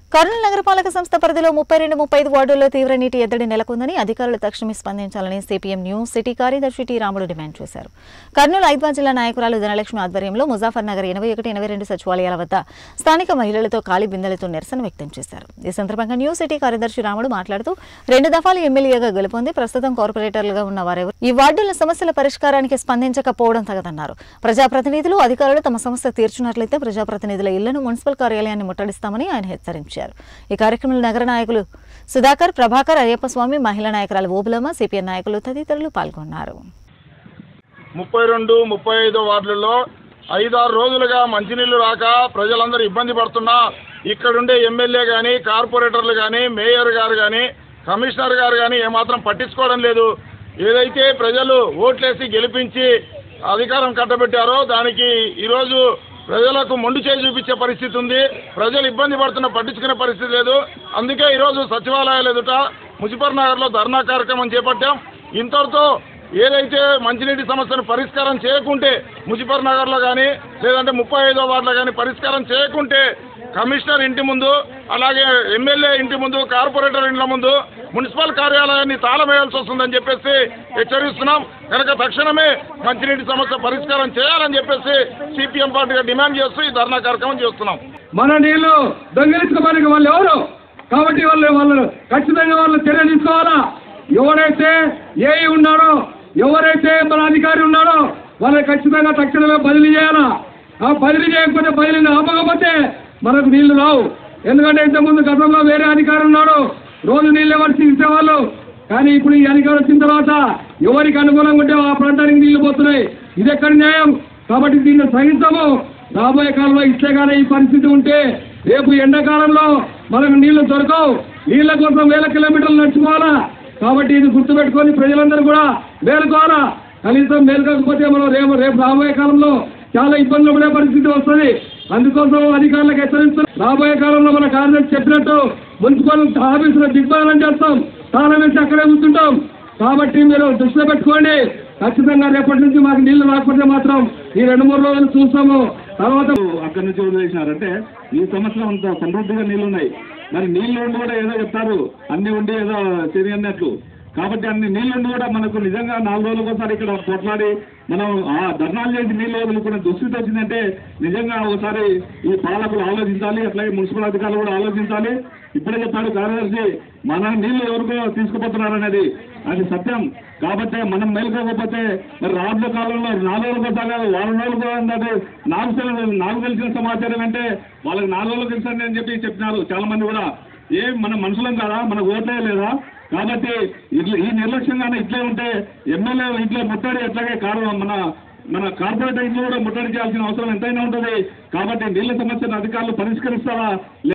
కర్నూలు నగరపాలక సంస్థ పరిధిలో ముప్పై రెండు ముప్పై ఐదు వార్డుల్లో తీవ్ర నీటి ఎద్దడి నెలకొందని అధికారులు తక్షణమే స్పందించాలని సిపిఎం న్యూ సిటీ కార్యదర్శి టి రాముడు డిమాండ్ చేశారు కర్నూలు ఐద్వా జిల్లా నాయకురాలు ధనలక్ష్మి ఆధ్వర్యంలో ముజాఫర్ నగర్ ఎనభై ఒకటి ఎనభై రెండు సచివాలయాల వద్ద స్థానిక మహిళలతో ఖాళీ బిందెలతో నిరసన వ్యక్తం చేశారు ఈ సందర్భంగా న్యూ సిటీ కార్యదర్శి రాముడు మాట్లాడుతూ రెండు దఫాలు ఎమ్మెల్యేగా గెలుపొంది ప్రస్తుతం కార్పొరేటర్లుగా ఉన్న వారెవరు ఈ వార్డుల సమస్యల పరిష్కారానికి స్పందించకపోవడం తగదన్నారు ప్రజాప్రతినిధులు అధికారులు తమ సమస్య తీర్చున్నట్లయితే ప్రజాప్రతినిధుల ఇళ్లను మున్సిపల్ కార్యాలయాన్ని ముట్టడిస్తామని ఆయన హెచ్చరించారు ఈ కార్యక్రమంలో నగర నాయకులు సుధాకర్ ప్రభాకర్ అయ్యప్ప స్వామి మహిళా నాయకురాలు ఓబులమ్మ సిపిఎం నాయకులు తదితరులు పాల్గొన్నారు ముప్పై రెండు ముప్పై ఐదు వార్డులలో ఐదారు రోజులుగా మంచినీళ్లు రాక ప్రజలందరూ ఇబ్బంది పడుతున్నా ఇక్కడుండే ఎమ్మెల్యే కానీ కార్పొరేటర్లు కానీ మేయర్ గారు కానీ కమిషనర్ గారు కానీ ఏమాత్రం పట్టించుకోవడం లేదు ఏదైతే ప్రజలు ఓట్లేసి గెలిపించి అధికారం కట్టబెట్టారో దానికి ఈరోజు ప్రజలకు మొండి చేయి చూపించే పరిస్థితి ఉంది ప్రజలు ఇబ్బంది పడుతున్న పట్టించుకునే పరిస్థితి లేదు అందుకే ఈరోజు సచివాలయాలు ఎదుట ముజిఫర్ నగర్లో ధర్నా కార్యక్రమం చేపట్టాం ఇంతటితో ఏదైతే మంచినీటి సమస్యను పరిష్కారం చేయకుంటే ముజిఫర్ నగర్లో కానీ లేదంటే ముప్పై ఐదో వార్డులో కానీ పరిష్కారం చేయకుంటే కమిషనర్ ఇంటి ముందు అలాగే ఎమ్మెల్యే ఇంటి ముందు కార్పొరేటర్ ఇండ్ల ముందు మున్సిపల్ కార్యాలయాన్ని తాళం వేయాల్సి వస్తుందని చెప్పేసి హెచ్చరిస్తున్నాం కనుక తక్షణమే మంచినీటి సమస్య పరిష్కారం చేయాలని చెప్పేసి సిపిఎం పార్టీగా డిమాండ్ చేస్తూ ఈ ధర్నా కార్యక్రమం చేస్తున్నాం మన నీళ్లు దొంగిలించుకోవడానికి వాళ్ళు ఎవరు కాబట్టి వాళ్ళు వాళ్ళు ఖచ్చితంగా వాళ్ళు చర్య తీసుకోవాలా ఎవరైతే ఏఈ ఉన్నాడో ఎవరైతే మన అధికారి ఉన్నాడో వాళ్ళని ఖచ్చితంగా తక్షణమే బదిలీ చేయాలా ఆ బదిలీ చేయకపోతే బదిలీని ఆపకపోతే మనకు నీళ్లు రావు ఎందుకంటే ఇంతకుముందు గతంలో వేరే అధికారి ఉన్నాడు రోజు నీళ్ళు ఎవరు ఇచ్చేవాళ్ళు కానీ ఇప్పుడు ఈ అధికారం వచ్చిన తర్వాత ఎవరికి అనుకూలంగా ఉంటే ఆ ప్రాంతానికి నీళ్లు పోతున్నాయి ఇది ఎక్కడ న్యాయం కాబట్టి దీన్ని సహించము రాబోయే కాలంలో ఇస్తే కానీ ఈ పరిస్థితి ఉంటే రేపు ఎండాకాలంలో మనకు నీళ్లు దొరకవు నీళ్ల కోసం వేల కిలోమీటర్లు నడుచుకోవాలా కాబట్టి ఇది గుర్తుపెట్టుకొని ప్రజలందరూ కూడా మేలుకోవాలా కనీసం మేలుకోకపోతే మనం రేపు రేపు రాబోయే కాలంలో చాలా ఇబ్బందులు పడే పరిస్థితి వస్తుంది అందుకోసం అధికారులకు హెచ్చరిస్తున్నాం రాబోయే కాలంలో మన కార్యదర్శి చెప్పినట్టు మున్సిపల్ ఆఫీసులో దిగ్బంధనం చేస్తాం తాళం వేసి అక్కడే కూర్చుంటాం కాబట్టి మీరు దృష్టిలో పెట్టుకోండి ఖచ్చితంగా రేపటి నుంచి మాకు నీళ్లు రాకపోతే మాత్రం ఈ రెండు మూడు రోజులు చూస్తాము తర్వాత అక్కడి నుంచి వదిలేసినారంటే ఈ సంవత్సరం అంత సమృద్ధిగా నీళ్లు ఉన్నాయి మరి నీళ్లు ఉండి కూడా ఏదో చెప్తారు అన్ని ఉండి ఏదో చర్య అన్నట్లు కాబట్టి అన్ని నీళ్లు ఉండి కూడా మనకు నిజంగా నాలుగు రోజులకు ఒకసారి ఇక్కడ కొట్లాడి మనం ఆ ధర్నాలు చేసి నీళ్లు వదులుకునే దుస్థితి వచ్చిందంటే నిజంగా ఒకసారి ఈ పాలకులు ఆలోచించాలి అట్లాగే మున్సిపల్ అధికారులు కూడా ఆలోచించాలి ఇప్పుడే చెప్పాడు కార్యదర్శి మన నీళ్లు ఎవరికో తీసుకుపోతున్నారు అనేది అది సత్యం కాబట్టి మనం మేలుకోకపోతే మరి రాబోయే కాలంలో నాలుగు రోజులకు ఒకసారి వారం రోజులకు అంటే నాలుగు సార్లు- నాలుగు తెలిసిన సమాచారం అంటే వాళ్ళకి నాలుగు రోజులు తెలుసండి అని చెప్పి చెప్పినారు చాలా మంది కూడా ఏం మన మనుషులం కదా మనకు ఓట్లే లేదా కాబట్టి ఇట్లా ఈ నిర్లక్ష్యంగానే ఇట్లే ఉంటే ఎమ్మెల్యే ఇంట్లో ముట్టడి ఎట్లాగే కారణం మన మన కార్పొరేటర్ ఇంట్లో కూడా ముట్టడి చేయాల్సిన అవసరం ఎంతైనా ఉంటుంది కాబట్టి నీళ్ల సమస్యను అధికారులు పరిష్కరిస్తారా